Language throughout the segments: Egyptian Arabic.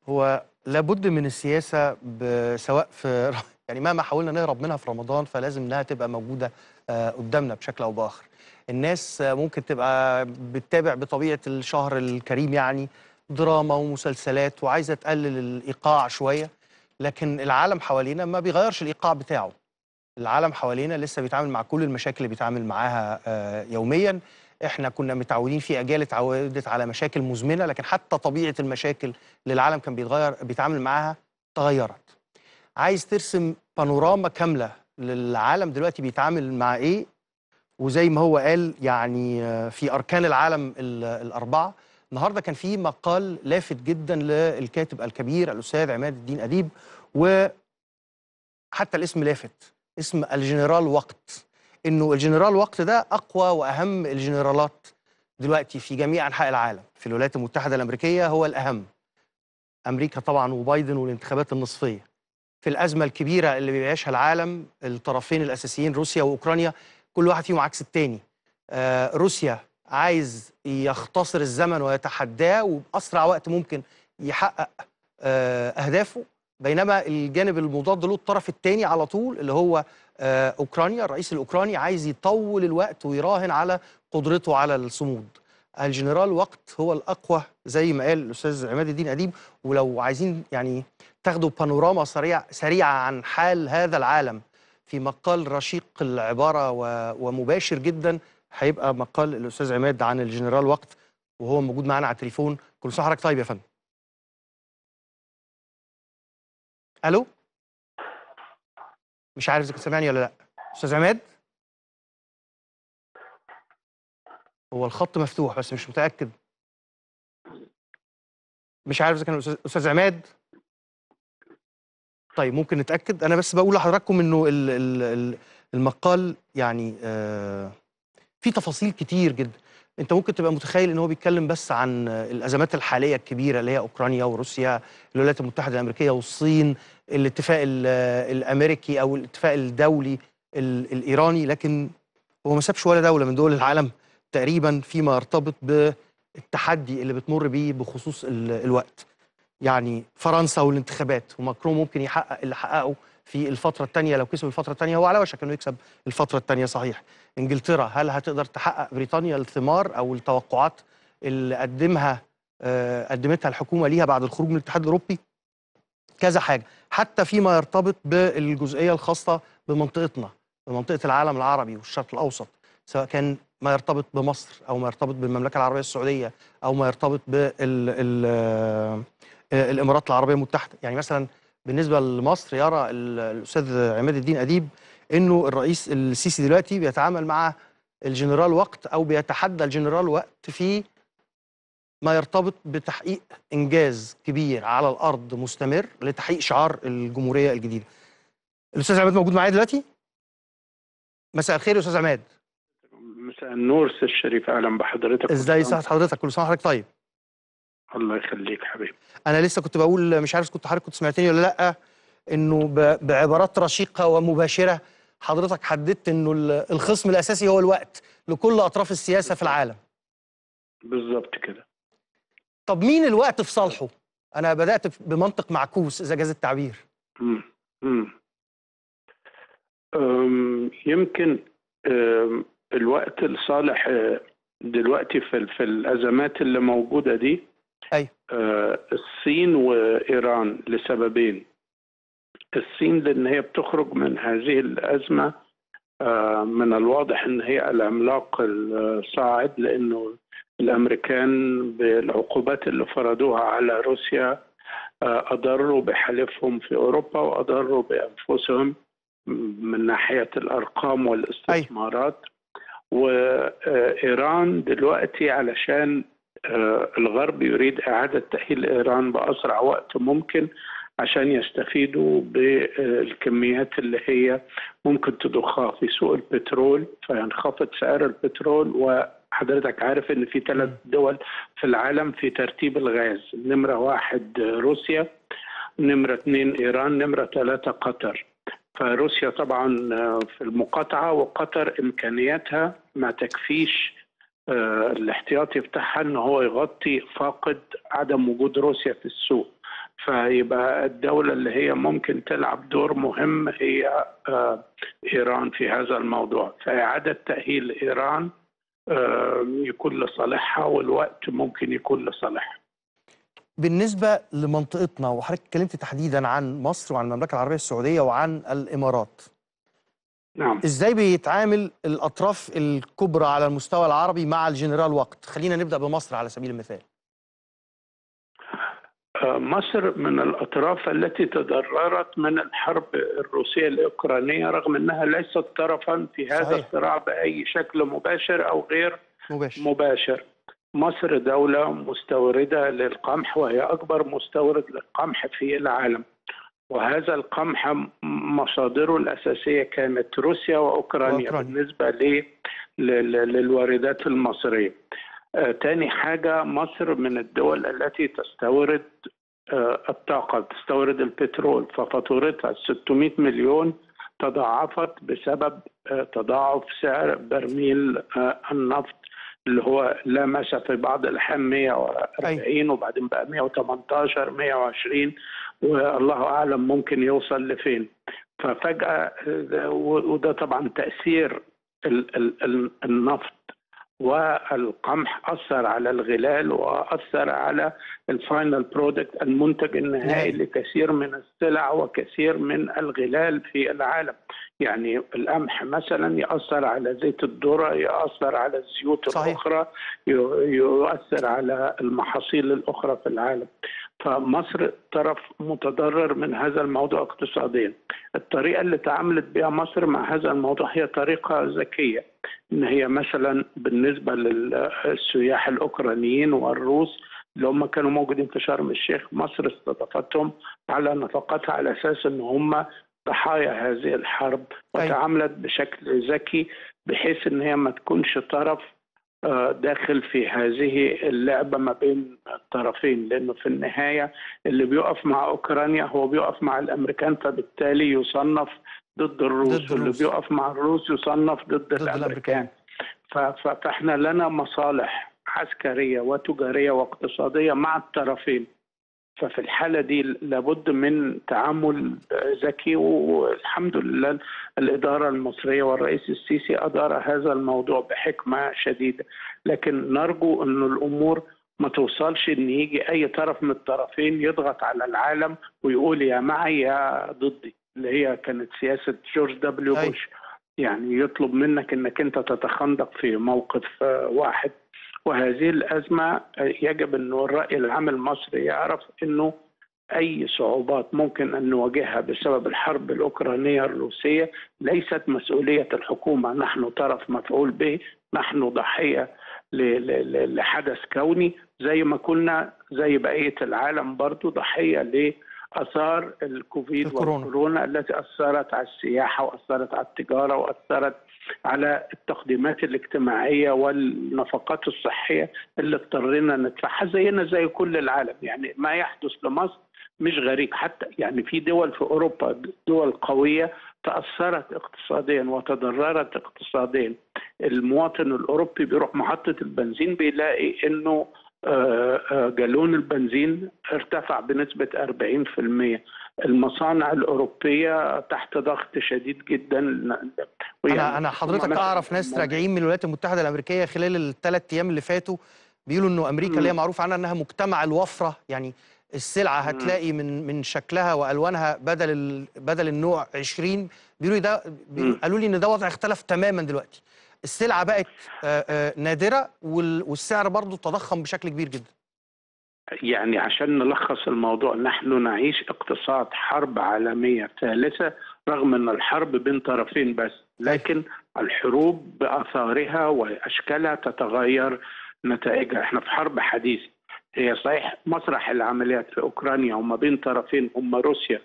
هو لابد من السياسة ب- سواء في يعني مهما حاولنا نهرب منها في رمضان فلازم انها تبقى موجودة آه، قدامنا بشكل او باخر. الناس آه، ممكن تبقى بتتابع بطبيعة الشهر الكريم يعني دراما ومسلسلات وعايزة تقلل الإيقاع شوية لكن العالم حوالينا ما بيغيرش الإيقاع بتاعه. العالم حوالينا لسه بيتعامل مع كل المشاكل اللي بيتعامل معاها آه، يوميا احنا كنا متعودين في اجيال اتعودت على مشاكل مزمنه لكن حتى طبيعه المشاكل اللي العالم كان بيتغير بيتعامل معاها تغيرت عايز ترسم بانوراما كامله للعالم دلوقتي بيتعامل مع ايه وزي ما هو قال يعني آه، في اركان العالم ال- الاربعه النهارده كان في مقال لافت جدا للكاتب الكبير الاستاذ عماد الدين اديب وحتى الاسم لافت اسم الجنرال وقت انه الجنرال وقت ده اقوى واهم الجنرالات دلوقتي في جميع انحاء العالم في الولايات المتحده الامريكيه هو الاهم امريكا طبعا وبايدن والانتخابات النصفيه في الازمه الكبيره اللي بيعيشها العالم الطرفين الاساسيين روسيا واوكرانيا كل واحد فيهم عكس التاني آه روسيا عايز يختصر الزمن ويتحداه وباسرع وقت ممكن يحقق آه اهدافه بينما الجانب المضاد له الطرف الثاني على طول اللي هو آه، اوكرانيا الرئيس الاوكراني عايز يطول الوقت ويراهن على قدرته على الصمود الجنرال وقت هو الاقوى زي ما قال الاستاذ عماد الدين اديب ولو عايزين يعني تاخدوا بانوراما سريع سريعه عن حال هذا العالم في مقال رشيق العباره و- ومباشر جدا هيبقى مقال الاستاذ عماد عن الجنرال وقت وهو موجود معانا على التليفون كل سنه وحضرتك طيب يا فندم الو مش عارف اذا كنت سامعني ولا لا استاذ عماد هو الخط مفتوح بس مش متاكد مش عارف اذا كان الاستاذ أستاذ عماد طيب ممكن نتاكد انا بس بقول لحضراتكم انه ال- ال- ال- المقال يعني آه في تفاصيل كتير جدا انت ممكن تبقى متخيل ان هو بيتكلم بس عن آه، الازمات الحاليه الكبيره اللي هي اوكرانيا وروسيا الولايات المتحده الامريكيه والصين الاتفاق ال- آه، الامريكي او الاتفاق الدولي ال- الايراني لكن هو ما سابش ولا دوله من دول العالم تقريبا فيما يرتبط بالتحدي اللي بتمر بيه بخصوص ال- الوقت يعني فرنسا والانتخابات وماكرون ممكن يحقق اللي حققه في الفترة الثانية لو كسب الفترة الثانية هو على وشك انه يكسب الفترة الثانية صحيح. انجلترا هل هتقدر تحقق بريطانيا الثمار او التوقعات اللي قدمها آه، قدمتها الحكومة ليها بعد الخروج من الاتحاد الاوروبي؟ كذا حاجة، حتى فيما يرتبط بالجزئية الخاصة بمنطقتنا، بمنطقة العالم العربي والشرق الاوسط، سواء كان ما يرتبط بمصر او ما يرتبط بالمملكة العربية السعودية او ما يرتبط بال ال- آه، الامارات العربيه المتحده يعني مثلا بالنسبه لمصر يرى ال- الاستاذ عماد الدين اديب انه الرئيس السيسي دلوقتي بيتعامل مع الجنرال وقت او بيتحدى الجنرال وقت في ما يرتبط بتحقيق انجاز كبير على الارض مستمر لتحقيق شعار الجمهوريه الجديده. الاستاذ عماد موجود معايا دلوقتي؟ مساء الخير يا استاذ عماد مساء النور سي الشريف اهلا بحضرتك ازاي كل سنة- صحه حضرتك كل سنه وحضرتك طيب الله يخليك حبيبي انا لسه كنت بقول مش عارف كنت حضرتك كنت سمعتني ولا لا انه ب- بعبارات رشيقه ومباشره حضرتك حددت انه ال- الخصم الاساسي هو الوقت لكل اطراف السياسه في العالم بالظبط كده طب مين الوقت في صالحه انا بدات بمنطق معكوس اذا جاز التعبير مم. مم. أم، يمكن أم، الوقت الصالح أه، دلوقتي في ال- في الازمات اللي موجوده دي أيوة. أه، الصين وايران لسببين الصين لان هي بتخرج من هذه الازمه أه، من الواضح ان هي العملاق الصاعد لانه الامريكان بالعقوبات اللي فرضوها على روسيا آه، اضروا بحلفهم في اوروبا واضروا بانفسهم من ناحيه الارقام والاستثمارات وايران دلوقتي علشان آه، الغرب يريد اعاده تاهيل ايران باسرع وقت ممكن عشان يستفيدوا بالكميات اللي هي ممكن تضخها في سوق البترول فينخفض سعر البترول وحضرتك عارف ان في ثلاث دول في العالم في ترتيب الغاز نمرة واحد روسيا نمرة اثنين إيران نمرة ثلاثة قطر فروسيا طبعا في المقاطعة وقطر إمكانياتها ما تكفيش آه، الاحتياطي بتاعها ان هو يغطي فاقد عدم وجود روسيا في السوق فيبقى الدولة اللي هي ممكن تلعب دور مهم هي آه، إيران في هذا الموضوع فإعادة تأهيل إيران آه، يكون لصالحها والوقت ممكن يكون لصالحها بالنسبة لمنطقتنا وحضرتك اتكلمت تحديدا عن مصر وعن المملكة العربية السعودية وعن الإمارات نعم ازاي بيتعامل الأطراف الكبرى على المستوى العربي مع الجنرال وقت خلينا نبدأ بمصر على سبيل المثال آه، مصر من الأطراف التي تضررت من الحرب الروسية الأوكرانية رغم أنها ليست طرفا في هذا صحيح. الصراع بأي شكل مباشر أو غير مباشر مباشر مصر دولة مستوردة للقمح وهي أكبر مستورد للقمح في العالم وهذا القمح م- مصادره الأساسية كانت روسيا وأوكرانيا, وأوكرانيا. بالنسبة ل- ل- ل- للواردات المصرية آه، تاني حاجة مصر من الدول التي تستورد آه، الطاقة تستورد البترول ففاتورتها 600 مليون تضاعفت بسبب آه، تضاعف سعر برميل آه، النفط اللي هو لمس في بعض الأحيان 140 وبعدين بقى 118 120 والله أعلم ممكن يوصل لفين ففجأة آه، وده طبعا تأثير ال- ال- ال- النفط والقمح أثر على الغلال وأثر على الفاينل برودكت المنتج النهائي نهائي. لكثير من السلع وكثير من الغلال في العالم يعني القمح مثلا يأثر على زيت الذرة يأثر على الزيوت صحيح. الأخرى ي- يؤثر على المحاصيل الأخرى في العالم فمصر طرف متضرر من هذا الموضوع اقتصاديا الطريقة اللي تعاملت بها مصر مع هذا الموضوع هي طريقة ذكية ان هي مثلا بالنسبه للسياح الاوكرانيين والروس اللي هم كانوا موجودين في شرم الشيخ مصر استضافتهم على نفقاتها على اساس ان هم ضحايا هذه الحرب أيوة. وتعاملت بشكل ذكي بحيث ان هي ما تكونش طرف آه، داخل في هذه اللعبه ما بين الطرفين لانه في النهايه اللي بيقف مع اوكرانيا هو بيقف مع الامريكان فبالتالي يصنف ضد الروس ضد واللي الروس. بيقف مع الروس يصنف ضد, ضد الأمريكان. الامريكان ف- ف- فاحنا لنا مصالح عسكريه وتجاريه واقتصاديه مع الطرفين ففي الحاله دي لابد من تعامل ذكي والحمد لله الاداره المصريه والرئيس السيسي ادار هذا الموضوع بحكمه شديده لكن نرجو ان الامور ما توصلش ان يجي اي طرف من الطرفين يضغط على العالم ويقول يا معي يا ضدي اللي هي كانت سياسه جورج دبليو أي. بوش يعني يطلب منك انك انت تتخندق في موقف آه، واحد وهذه الازمه آه، يجب انه الراي العام المصري يعرف انه اي صعوبات ممكن ان نواجهها بسبب الحرب الاوكرانيه الروسيه ليست مسؤوليه الحكومه نحن طرف مفعول به نحن ضحيه ل- ل- ل- لحدث كوني زي ما كنا زي بقيه العالم برضو ضحيه لاثار الكوفيد الكورونا. والكورونا التي اثرت على السياحه واثرت على التجاره واثرت على التقديمات الاجتماعيه والنفقات الصحيه اللي اضطرينا ندفعها زينا زي كل العالم يعني ما يحدث لمصر مش غريب حتى يعني في دول في اوروبا دول قويه تاثرت اقتصاديا وتضررت اقتصاديا المواطن الاوروبي بيروح محطه البنزين بيلاقي انه آه، آه، جالون البنزين ارتفع بنسبه 40% المصانع الاوروبيه تحت ضغط شديد جدا انا انا حضرتك مثلاً اعرف ناس راجعين من الولايات المتحده الامريكيه خلال الثلاث ايام اللي فاتوا بيقولوا انه امريكا اللي هي مم. معروف عنها انها مجتمع الوفره يعني السلعه مم. هتلاقي من من شكلها والوانها بدل ال... بدل النوع 20 بيقولوا لي ده بيقولوا- مم. قالوا لي ان ده وضع اختلف تماما دلوقتي السلعه بقت آه، آه، نادره وال... والسعر برضه تضخم بشكل كبير جدا يعني عشان نلخص الموضوع نحن نعيش اقتصاد حرب عالمية ثالثة رغم أن الحرب بين طرفين بس لكن الحروب بأثارها وأشكالها تتغير نتائجها احنا في حرب حديثة هي صحيح مسرح العمليات في أوكرانيا وما بين طرفين هم روسيا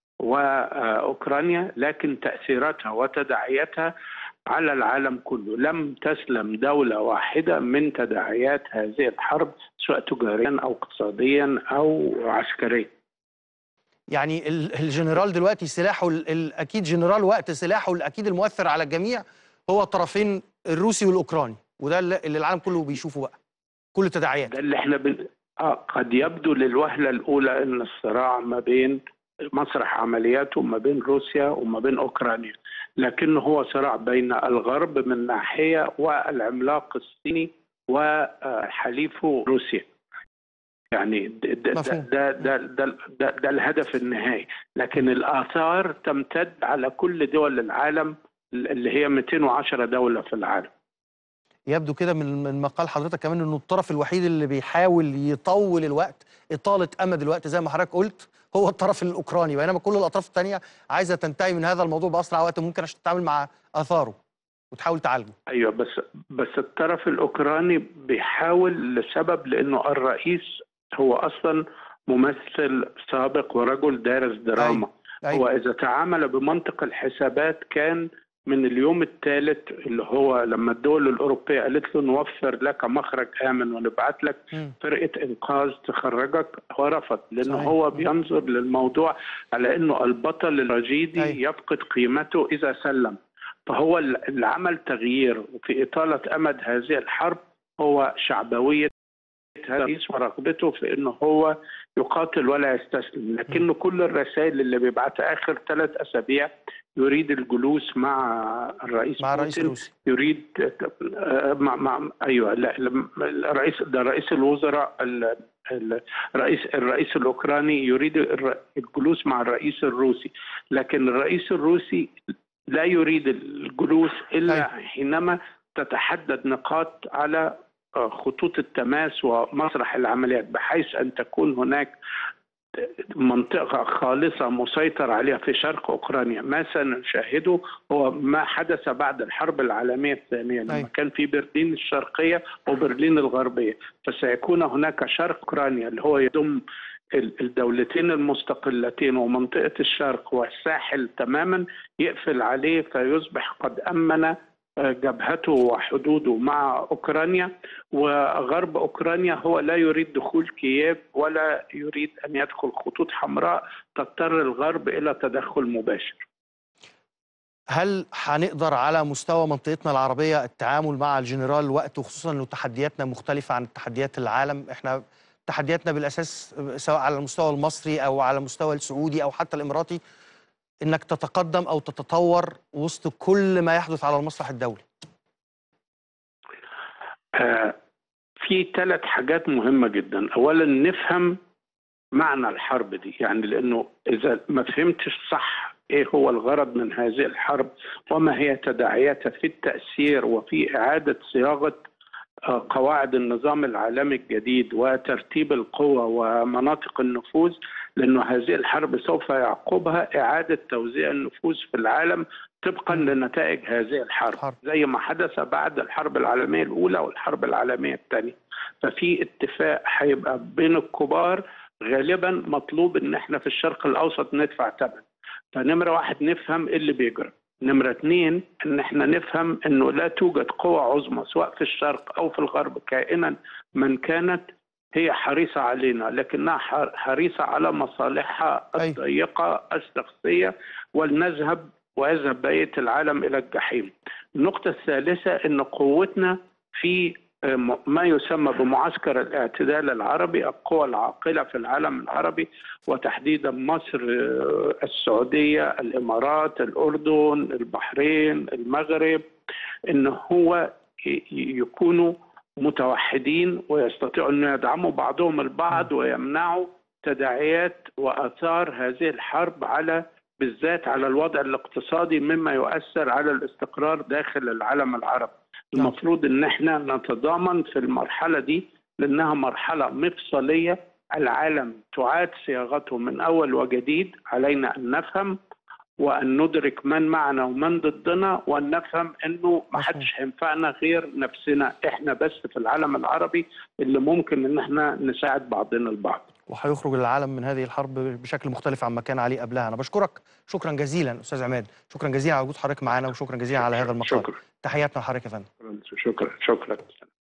وأوكرانيا لكن تأثيراتها وتداعياتها على العالم كله لم تسلم دولة واحدة من تداعيات هذه الحرب سواء تجاريا أو اقتصاديا أو عسكريا يعني ال- الجنرال دلوقتي سلاحه ال- ال- اكيد جنرال وقت سلاحه الاكيد المؤثر على الجميع هو الطرفين الروسي والاوكراني وده اللي اللي العالم كله بيشوفه بقى كل تداعيات ده اللي احنا بن... آه قد يبدو للوهلة الأولى أن الصراع ما بين مسرح عملياته ما بين روسيا وما بين أوكرانيا لكنه هو صراع بين الغرب من ناحية والعملاق الصيني وحليفه روسيا يعني ده ده مفهوم. ده ده, ده, ده, ده الهدف النهائي لكن الآثار تمتد على كل دول العالم اللي هي 210 دولة في العالم يبدو كده من من مقال حضرتك كمان انه الطرف الوحيد اللي بيحاول يطول الوقت اطاله امد الوقت زي ما حضرتك قلت هو الطرف الاوكراني بينما كل الاطراف الثانيه عايزه تنتهي من هذا الموضوع باسرع وقت ممكن عشان تتعامل مع اثاره وتحاول تعالجه ايوه بس بس الطرف الاوكراني بيحاول لسبب لانه الرئيس هو اصلا ممثل سابق ورجل دارس دراما أيوة. هو اذا تعامل بمنطق الحسابات كان من اليوم الثالث اللي هو لما الدول الاوروبيه قالت له نوفر لك مخرج امن ونبعت لك مم. فرقه انقاذ تخرجك هو رفض لانه صحيح. هو بينظر للموضوع على انه البطل الرجيدي أيوة. يفقد قيمته اذا سلم فهو اللي عمل تغيير في اطاله امد هذه الحرب هو شعبويه هذا الرئيس ورغبته في انه هو يقاتل ولا يستسلم لكنه كل الرسائل اللي بيبعتها اخر ثلاث اسابيع يريد الجلوس مع الرئيس مع الرئيس بوتين الروسي يريد آه، مع, مع ايوه لا لم- الرئيس ده رئيس الوزراء ال- ال- الرئيس الرئيس الاوكراني يريد الر- الجلوس مع الرئيس الروسي لكن الرئيس الروسي لا يريد الجلوس الا أيوة. حينما تتحدد نقاط على آه، خطوط التماس ومسرح العمليات بحيث ان تكون هناك منطقة خالصة مسيطر عليها في شرق أوكرانيا ما سنشاهده هو ما حدث بعد الحرب العالمية الثانية لما أيوة. كان في برلين الشرقية وبرلين الغربية فسيكون هناك شرق أوكرانيا اللي هو يضم ال- الدولتين المستقلتين ومنطقة الشرق والساحل تماما يقفل عليه فيصبح قد أمن آه، جبهته وحدوده مع أوكرانيا وغرب أوكرانيا هو لا يريد دخول كييف ولا يريد أن يدخل خطوط حمراء تضطر الغرب إلى تدخل مباشر هل هنقدر على مستوى منطقتنا العربيه التعامل مع الجنرال وقت وخصوصا انه تحدياتنا مختلفه عن تحديات العالم احنا تحدياتنا بالاساس سواء على المستوى المصري او على المستوى السعودي او حتى الاماراتي انك تتقدم او تتطور وسط كل ما يحدث على المسرح الدولي آه، في ثلاث حاجات مهمة جدا أولا نفهم معنى الحرب دي يعني لأنه إذا ما فهمتش صح إيه هو الغرض من هذه الحرب وما هي تداعياتها في التأثير وفي إعادة صياغة آه، قواعد النظام العالمي الجديد وترتيب القوى ومناطق النفوذ لأنه هذه الحرب سوف يعقبها إعادة توزيع النفوذ في العالم طبقا لنتائج هذه الحرب حرب. زي ما حدث بعد الحرب العالمية الأولى والحرب العالمية الثانية ففي اتفاق هيبقى بين الكبار غالبا مطلوب ان احنا في الشرق الاوسط ندفع ثمن فنمرة واحد نفهم ايه اللي بيجرى نمرة اتنين ان احنا نفهم انه لا توجد قوى عظمى سواء في الشرق او في الغرب كائنا من كانت هي حريصة علينا لكنها حر- حريصة على مصالحها أي. الضيقة الشخصية ولنذهب ويذهب بقية العالم إلى الجحيم النقطة الثالثة أن قوتنا في آه، م- ما يسمى بمعسكر الاعتدال العربي القوى العاقلة في العالم العربي وتحديدا مصر آه، السعودية الإمارات الأردن البحرين المغرب أن هو ي- ي- يكونوا متوحدين ويستطيعوا أن يدعموا بعضهم البعض ويمنعوا تداعيات وآثار هذه الحرب على بالذات على الوضع الاقتصادي مما يؤثر على الاستقرار داخل العالم العربي نعم. المفروض ان احنا نتضامن في المرحله دي لانها مرحله مفصليه العالم تعاد صياغته من اول وجديد علينا ان نفهم وان ندرك من معنا ومن ضدنا وان نفهم انه ما حدش هينفعنا غير نفسنا احنا بس في العالم العربي اللي ممكن ان احنا نساعد بعضنا البعض وهيخرج العالم من هذه الحرب بشكل مختلف عما كان عليه قبلها انا بشكرك شكرا جزيلا استاذ عماد شكرا جزيلا على وجود حضرتك معانا وشكرا جزيلا على هذا المقال شكرا تحياتنا لحضرتك يا فندم شكرا شكرا